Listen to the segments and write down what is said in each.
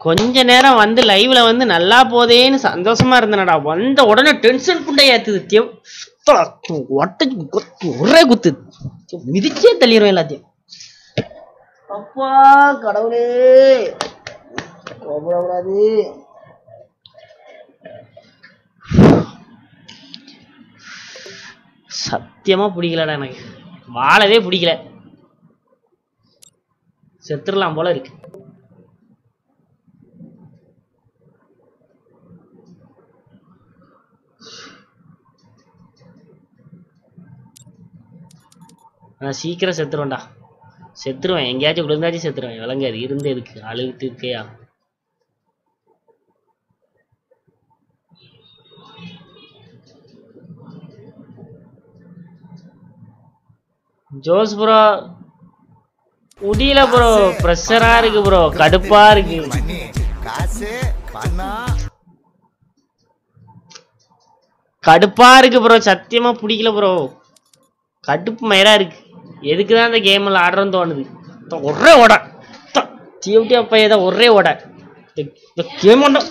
கொஞ்ச நேரம் வந்து லைவ்ல வந்து நல்லா போதேன்னு சந்தோஷமா இருந்தனடா வந்த உடனே டென்ஷன் குண்டை ஏத்துது தேவ் ஒட்ட ஒரே குத்து மிதிச்சே தள்ளிடுவேன் எல்லாத்தையும் அப்பா கடவுளே கோபப்படக்கூடாது சத்தியமா பிடிக்கலடா எனக்கு வாழவே பிடிக்கல செத்துடலாம் போல இருக்கு நான் சீக்கிரம் செத்துருவேன்டா செத்துருவேன் எங்கேயாச்சும் விழுந்தாச்சும் செத்துருவேன் விளங்காது இருந்து எதுக்கு அழுகிட்டு இருக்கையா ஜோஸ் ப்ரோ முடியல ப்ரோ ப்ரெஷரா இருக்கு ப்ரோ கடுப்பா இருக்கு மணி காசு பணம் கடுப்பா இருக்கு ப்ரோ சத்தியமா பிடிக்கல ப்ரோ கடுப்பு மயிரா இருக்கு எதுக்கு தான் இந்த கேம்ல ஆடுறோம்னு தோணுது த- ஒரே ஓட டிஎம்டி அப்பா ஏதோ ஒரே ஓட இந்த கேம் ஒன்றும்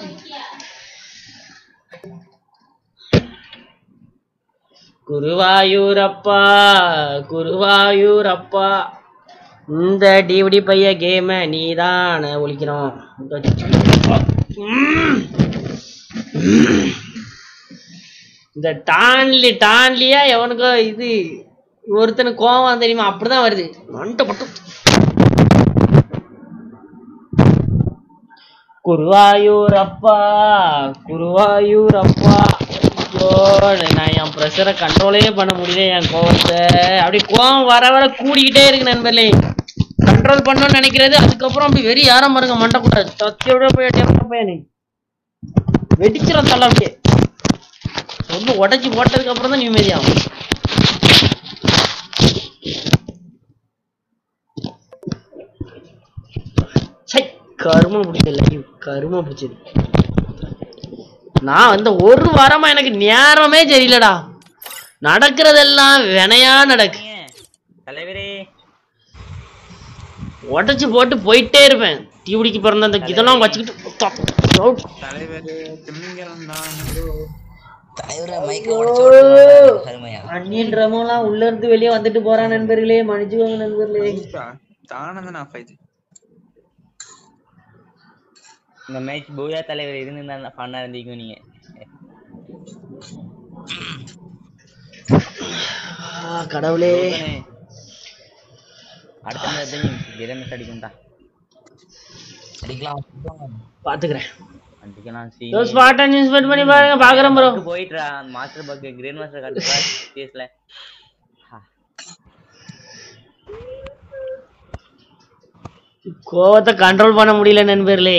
குருவாயூரப்பா குருவாயூரப்பா இந்த டிவிடி பைய கேம நீதான ஒழிக்கணும் உம். இந்த டான்லி டான்லியா எவனுக்கோ இது ஒருத்தனுக்கு கோவம் தெரியுமா அப்படிதான் வருது மண்டை மட்டும் குருவாயூர் அப்பா குருவாயூர் அப்பா ஐயோ நான் என் ப்ரெஷரை கண்ட்ரோலே பண்ண முடியல என் கோவத்தை அப்படி கோவம் வர வர கூடிக்கிட்டே இருக்கு நண்பர்களே கண்ட்ரோல் பண்ணணும்னு நினைக்கிறது அதுக்கப்புறம் அப்படி வெறி யாரும் பாருங்க மண்டை கூடாது சத்தியோட போய் பையனு வெடிச்சிடும் தள்ள அப்படியே ரொம்ப உடைச்சு போட்டதுக்கு அப்புறம் தான் நிம்மதியாகும் சை கருமம் பிடிச்சது லைவ் கருமம் பிடிச்சது நான் வந்து ஒரு வாரமா எனக்கு நேரமே தெரியலடா நடக்கிறதெல்லாம் வினையா நடக்கு தலைவரே உடைச்சு போட்டு போயிட்டே இருப்பேன் தீபிடிக்கு பிறந்த அந்த இதெல்லாம் வச்சுக்கிட்டு தலைவரே திமிங்கலம் தான் தலைவரை மைக்க உடைச்சு விட்டுருவாங்க. அருமையா அண்ணின் ரமோலாம் உள்ள இருந்து வெளியே வந்துட்டு போறான் நண்பர்களே மன்னிச்சுக்கோங்க நண்பர்களே தானதான் ஆஃப் ஆயிடுச்சு இந்த மேட்ச் பூயா தலைவர் இருந்து பண்ணா இருந்தீங்க நீங்க ஆ, கடவுளே சோதனை. அடுத்த மேட்ச் பிரேமஸ் அடிக்கும்டா அடிக்கலாம் பாத்துக்கிறேன் அடிக்கலாம் சி ஸ்பாட்டை நியூஸ் பண்ணி பாருங்க பாக்குறேன் ப்ரோ போயிட்டுறா மாஸ்டர் பக் கிரேன் மாஸ்டர் காட்டுறா சிஎஸ்ல கோவத்தை கண்ட்ரோல் பண்ண முடியல நண்பர்களே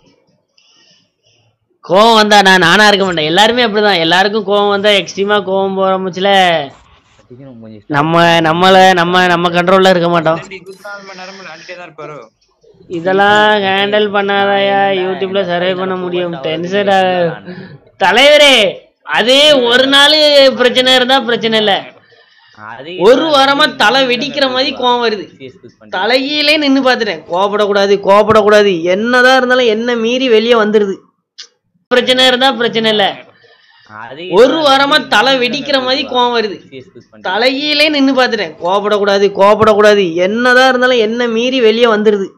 கோவம் வந்தா நான் நானா இருக்க மாட்டேன் எல்லாருமே அப்படிதான் எல்லாருக்கும் கோவம் வந்தா எக்ஸ்ட்ரீமா கோவம் போற முச்சுல அடிக்கணும் கொஞ்சம் நம்ம நம்மள நம்ம நம்ம கண்ட்ரோல்ல இருக்க மாட்டோம் இருபத்தி நாலு மணி நேரம் விளையாண்டுட்டே தான் இருப்பாரோ இதெல்லாம் ஹேண்டில் பண்ணாதயா யூடியூப்ல சர்வே பண்ண முடியும் டென்ஷன் தலைவரே அதே ஒரு நாள் பிரச்சனை இருந்தா பிரச்சனை இல்ல அது ஒரு வாரமா தலை வெடிக்கிற மாதிரி கோவம் வருது சிஎஸ் புஷ் பண்ணி தலையிலே நின்னு பாத்துட்டேன் கோபப்படக்கூடாது கோபப்படக்கூடாது என்னதான் இருந்தாலும் என்ன மீறி வெளியே வந்துருது பிரச்சனை இருந்தா பிரச்சனை இல்ல அது ஒரு வாரமா தலை வெடிக்கிற மாதிரி கோவம் வருது சிஎஸ் புஷ் பண்ணி தலையிலே நின்னு பாத்துட்டேன் கோபப்படக்கூடாது கோபப்படக்கூடாது என்னதான் இருந்தாலும் என்ன மீறி வெளியே வந்துருது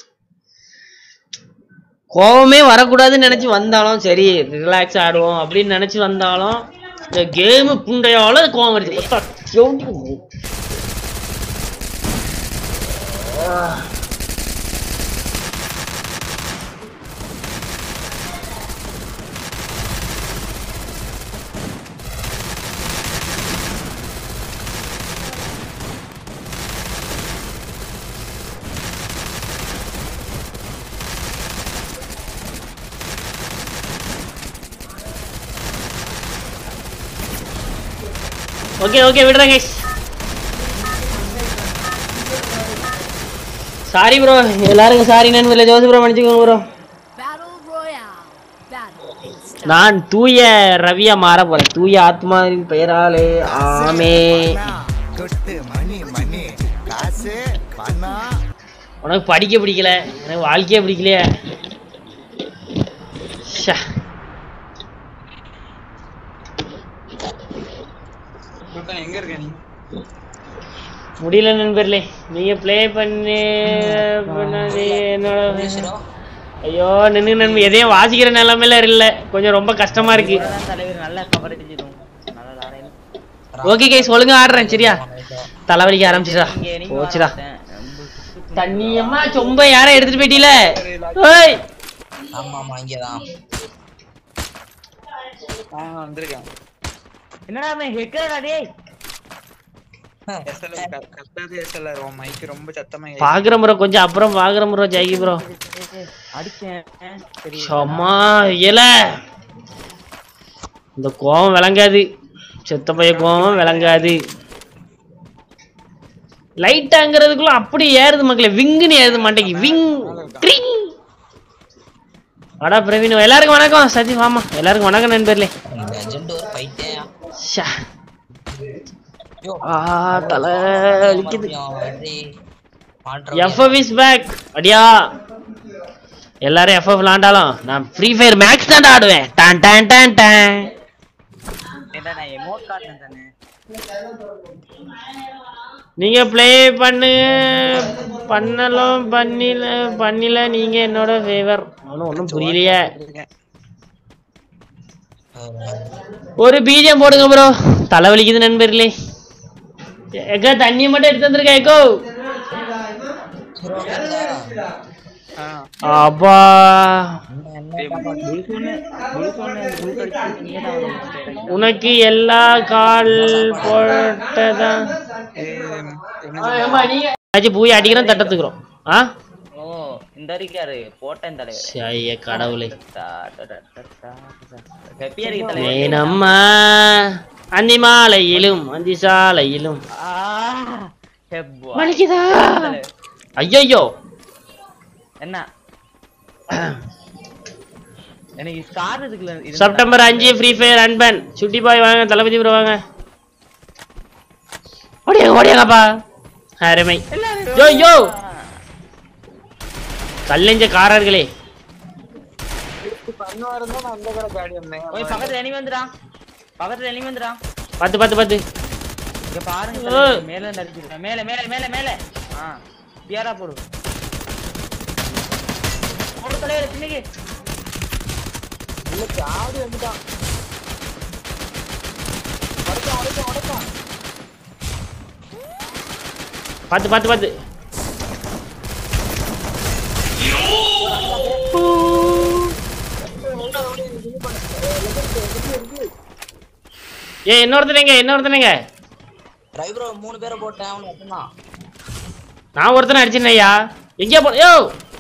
கோவமே வரக்கூடாதுன்னு நினைச்சு வந்தாலும் சரி ரிலாக்ஸ் ஆடுவோம் அப்படின்னு நினைச்சு வந்தாலும் இந்த கேம் புண்டையால கோவம் வருது ஒத்தா, எவ்வளவு- ஓகே ஓகே விடுறேன் கைஸ் சாரி ப்ரோ எல்லாருக்கும் சாரி நண்பர்களே ஜோசி ப்ரோ மன்னிச்சுக்கோங்க bro Battle Royale. Battle in style. நான் தூய ரவியா மாற போறேன் தூய ஆத்மாவின் பெயராலே ஆமே கொட்டு மணி மணி காசு பணம் உனக்கு படிக்க பிடிக்கல எனக்கு வாழ்க்கையே பிடிக்கலையே ஷா எங்க இருக்க நீ முடியல நண்பர்களே நீங்க ப்ளே பண்ணி பண்ணாது என்னோட ஐயோ நின்று நண்பர் எதையும் வாசிக்கிற நிலைமையில இல்ல கொஞ்சம் ரொம்ப கஷ்டமா இருக்கு இவ்வளவுதான் தலைவர் நல்லா கவரேஜ் இருக்கும் நல்லா விளாடுறேன் ஓகே கைஸ் ஒழுங்கா ஆடுறேன் சரியா தலைவலிக்க ஆரம்பிச்சிடா இங்க நீங்க போச்சுடா வரமாட்டேன். ரொம்ப தண்ணி அம்மா சொம்ப யாரை எடுத்துட்டு போயிட்டீல ஓய் ஆமா ஆமா இங்கதான் ஆ வந்திருக்கேன் என்னடா அவன் ஹெக்கரடா டேய் எஸ்எல்ஆர் கத்தாது எஸ்எல்ஆர் உன் மைக் ரொம்ப சத்தமா கேக்குது. பாக்குற முறை கொஞ்சம் அப்புறம் பாக்குற முறை ஜெயகி ப்ரோ அடிச்சேன் சரி சும்மா இல இந்த கோவம் விளங்காது செத்த பைய கோவம் விளங்காது லைட்டாங்கிறதுக்குள்ள அப்படி ஏறுது மக்களே விங்குன்னு ஏறுது மாட்டேங்கி விங் ட்ரிங் வாடா பிரவீன் எல்லாருக்கும் வணக்கம் சதி வாமா எல்லாருக்கும் வணக்கம் நண்பர்களே லெஜெண்ட் ஒரு ஃபைட்டேன் ஷா. ஆ தலை வலிக்குது எஃப்எஃப் இஸ் பேக் அடியா எல்லாரும் எஃப்எஃப் விளாண்டாலும் நான் ஃப்ரீ ஃபயர் மேக்ஸ் தான் ஆடுவேன் டான் டான் டான் டான் ஏன்டா நான் எமோட் காட்டுறேன் தானே நீங்க ப்ளே பண்ணு பண்ணலும் பண்ணில பண்ணில நீங்க என்னோட ஃபேவர் ஒன்றும் ஒன்றும் புரியலையே ஒரு பீஜம் போடுங்க ப்ரோ தலைவலிக்குது நண்பர்களே எக்கா தண்ணியை மட்டும் எடுத்து வந்திருக்கா எக்கோ ஆ அப்பா புல் சொன்ன புல் சொன்ன புல் கடிச்சு நீயே தான் வந்து உனக்கு எல்லா கால் போட்டதான் ஏய், என்ன ஆச்சு பூய் அடிக்கிறோம் தட்டத்துக்குறோம் ஆ ஓ இந்த இருக்காரு போட்டேன் தலைவர் ஐய கடவுளே ஹெப்பியா இருக்கு தலைவர் வேணம்மா அந்தி மாலையிலும் அந்தி சாலையிலும் ஆ, ஹெப்பா. வலிக்குதா தலைவர். ஐயோ என்ன எனக்கு ஸ்கார் இருக்குல்ல இது செப்டம்பர் அஞ்சு ஃப்ரீ ஃபயர் அன்பன் சுட்டி பாய் வாங்க தளபதி ப்ரோ வாங்க ஓடியாங்க ஓடியாங்கப்பா அருமை யோ யோ கல்லெஞ்ச காரர்களே ஓய் பக்கத்துல எனிமி வந்துடா பக்கத்துல எனிமி வந்துடா பத்து பத்து பத்து இங்க பாருங்க ஓ. தலைவர், மேல இருந்து அடிச்சிருக்கேன் மேல மேல மேல மேல ஆ பியாரா போடு போடு தலைவர் பின்னுக்கு பத்து பத்து பத்து ஏ இன்னொருத்தனைங்க இன்னொருத்தனைங்க டிரைவர் மூணு பேரை போட்டேன் அவனு அப்படின்னா நான் ஒருத்தனை அடிச்சினேன் ஐயா எங்கேயா போ யோ